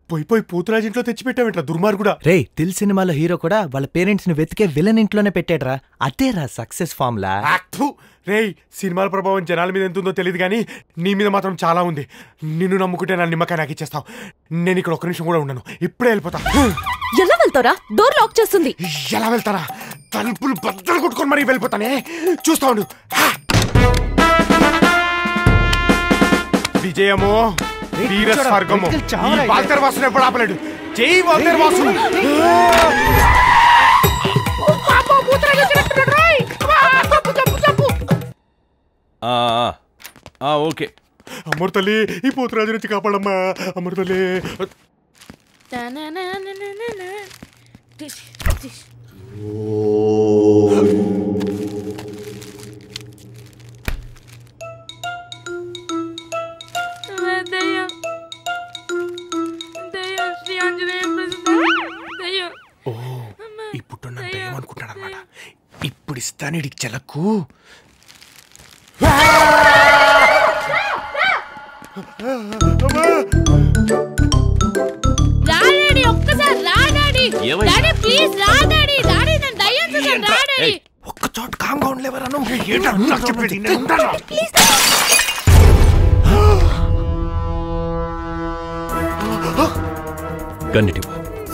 పోయి పోయి పూతరాజ్ ఇంట్లో తెచ్చిపెట్టావేంట్రా దుర్మార్గుడా రే దిల్ సినిమాలో హీరో కూడా వాళ్ళ పేరెంట్స్ ని వెతికే విలన్ ఇంట్లోనే పెట్టాడ్రా అదేరా సక్సెస్ ఫార్ములా యాక్టు రేయ్ సినిమాల ప్రభావం జనాల మీద ఎంత ఉందో తెలియదు కానీ నీ మీద మాత్రం చాలా ఉంది నిన్ను నమ్ముకుంటే నా నిమ్మకాయ నాకు ఇచ్చేస్తావు నేను ఇక్కడ ఒక్క నిమిషం కూడా ఉండను ఇప్పుడే వెళ్ళిపోతా ఎలా వెళ్తారా డోర్ లాక్ చేస్తుంది ఎలా వెళ్తారా తలుపులు బద్దలు కొట్టుకొని మరీ వెళ్ళిపోతానే చూస్తా ఉండు హా! విజయమో వీర స్వర్గము ఈ వాల్తర్ వాసును ఎప్పుడు ఆపలేడు జై వాల్తర్ వాసు ఆ, ఆ, ఆ, ఓకే అమృ తల్లి ఈ పోతురాజు నుంచి కాపాడమ్మా అమృ తల్లి దయ్యం దయ్యం శ్రీ ఆంజనేయ ప్రసన్న దయ్యం ఓ ఇప్పుడు నన్ను ఏమనుకుంటాడు అనమాట ఇప్పుడు ఇస్తాను ఇడికి చెలకు రాడాడి ఒక్కసారి రాడాడి ఏమైంది? డాడీ ప్లీజ్ రాడాడి డాడీ నేను దయ్యం చూసాను రాడాడి ఏయ్, ఒక్క చోట కామ్గా ఉండలేవరా నువ్వు ఏంటో నాకు చెప్పేది నేను ఉంటాను. గన్నిటివ్వు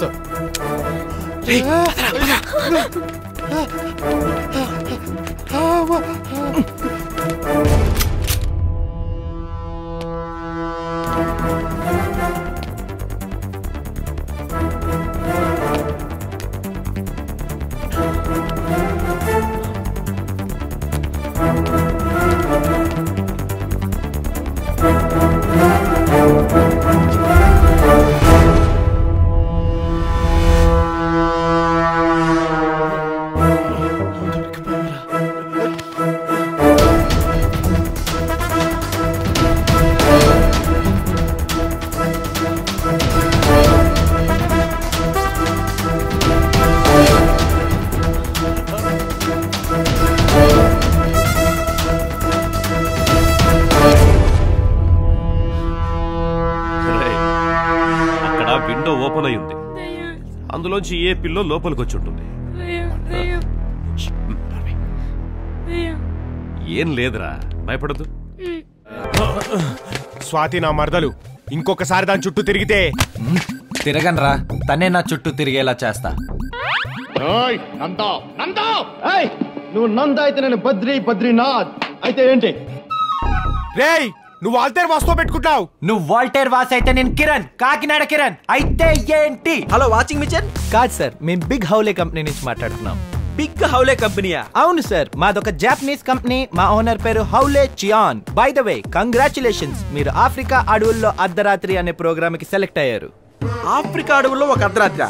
రేయ్, అక్కడ విండో ఓపెన్ అయి ఉంది దయ్యం అందులోంచి ఏ పిల్లో లోపలికి వచ్చి ఉంటుంది దయ్యం దయ్యం దయ్యం ఏం లేదురా భయపడదు స్వాతి నా మరదలు ఇంకొకసారి దాని చుట్టూ తిరిగితే తిరగనరా తనే నా చుట్టూ తిరిగేలా చేస్తా ఏయ్ నువ్వు నంద అయితే నేను బద్రి బద్రీనాథ్ అయితే ఏంటి రేయ్ నువ్వు వాల్తేర్ వాసుతో పెట్టుకుంటావు నువ్వు వాల్టేర్ వాస్ అయితే నేను కిరణ్ కాకినాడ కిరణ్ అయితే ఏంటి హలో వాచింగ్ మిచన్ కాదు సార్ మేము బిగ్ హౌలే కంపెనీ నుంచి మాట్లాడుతున్నాం బిగ్ హౌలే కంపెనీయా అవును సార్ మాదొక జాపనీస్ కంపెనీ మా ఓనర్ పేరు Howley Chian by the way congratulations మీరు ఆఫ్రికా అడవుల్లో అర్ధరాత్రి అనే ప్రోగ్రామ్ కి సెలెక్ట్ అయ్యారు ఆఫ్రికా అడవుల్లో ఒక అర్ధరాత్రి